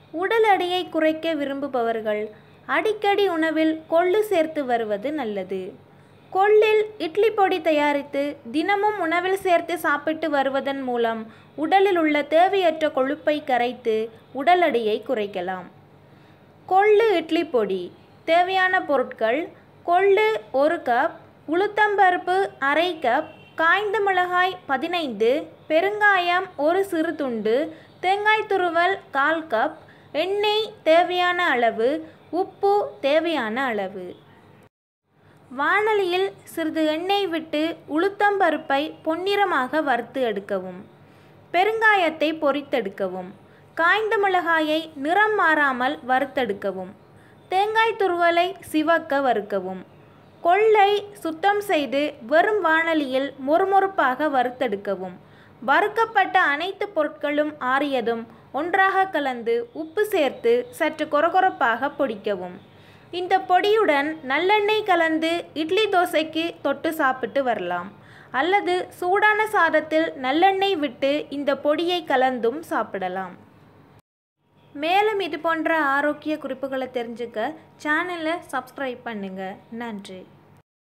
உடல் எடையை குறைக்க விரும்புபவர்கள் அடிக்கடி உணவில் கொள்ளு சேர்த்து வருவது நல்லது கொள்ளில் இட்லி பொடி தயாரித்து தினமும் உணவில் சேர்த்து சாப்பிட்டு வருவதன் மூலம் உடலில் உள்ள தேவையற்ற கொழுப்பை கரைத்து உடல் எடையை குறைக்கலாம் கொள்ளு இட்லி பொடி தேவையான பொருட்கள் கொள்ளு ஒரு கப் உளுத்தம்பருப்பு அரை கப் காய்ந்த மிளகாய் பதினைந்து பெருங்காயம் ஒரு சிறு துண்டு தேங்காய் துருவல் கால் கப் எண்ணெய் தேவையான அளவு உப்பு தேவையான அளவு வாணலியில் சிறிது எண்ணெய் விட்டு உளுத்தம்பருப்பை பொன்னிறமாக வறுத்து எடுக்கவும் பெருங்காயத்தை பொரித்தெடுக்கவும் காய்ந்த மிளகாயை நிறம் மாறாமல் வறுத்தெடுக்கவும் தேங்காய் துருவலை சிவக்க வறுக்கவும் கொள்ளை சுத்தம் செய்து வெறும் வாணலியில் மொறுமொறுப்பாக வறுத்தெடுக்கவும் வறுக்கப்பட்ட அனைத்து பொருட்களும் ஆறியதும் ஒன்றாக கலந்து உப்பு சேர்த்து சற்று கொரகொரப்பாக பொடிக்கவும் இந்த பொடியுடன் நல்லெண்ணெய் கலந்து இட்லி தோசைக்கு தொட்டு சாப்பிட்டு வரலாம் அல்லது சூடான சாதத்தில் நல்லெண்ணெய் விட்டு இந்த பொடியை கலந்தும் சாப்பிடலாம் மேலும் இது போன்ற ஆரோக்கிய குறிப்புகளை தெரிஞ்சுக்க சேனலை சப்ஸ்கிரைப் பண்ணுங்கள் நன்றி